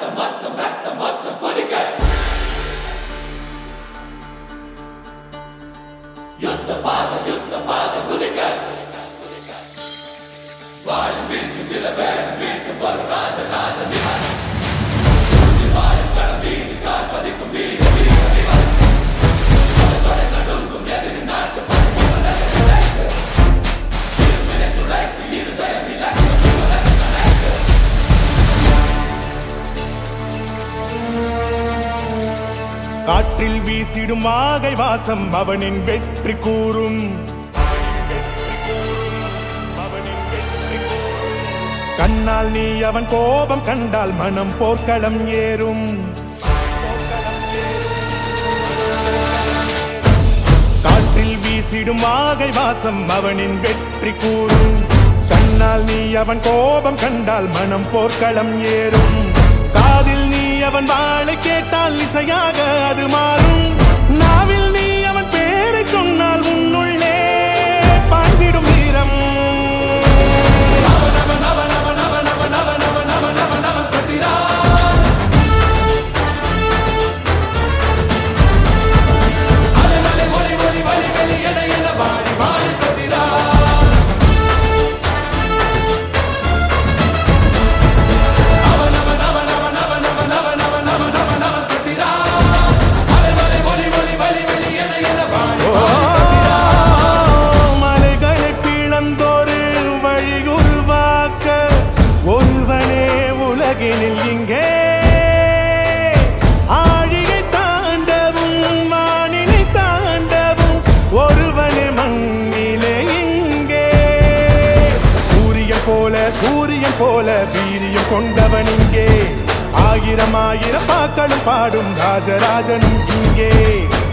காற்றில் வீசிடும் ஆகை வாசம் அவனின் வெற்றி கூறும் கண்ணால் நீ அவன் கோபம் கண்டால் மனம் போர்க்களம் ஏறும் காற்றில் வீசிடும் ஆகை வாசம் அவனின் வெற்றி கூறும் கண்ணால் நீ அவன் கோபம் கண்டால் மனம் போர்க்களம் ஏறும் காதில் நீ அவன் வாழை கேட்டால் இசையாக அது மாறும் நாவில் நீ அவன் பேரை சொன்னால் உன்னுள்ளே பாய்ந்திடும் வீரம் மலைகளை பிளந்தொரு வழி உருவாக்க ஒருவனே உலகினில் இங்கே ஆழியை தாண்டவும் வானினை தாண்டவும் ஒருவனே மண்ணிலே இங்கே சூரியன் போல சூரியன் போல வீரியம் கொண்டவன் இங்கே ஆயிரம் ஆயிரம் பாக்களும் பாடும் ராஜராஜனும் இங்கே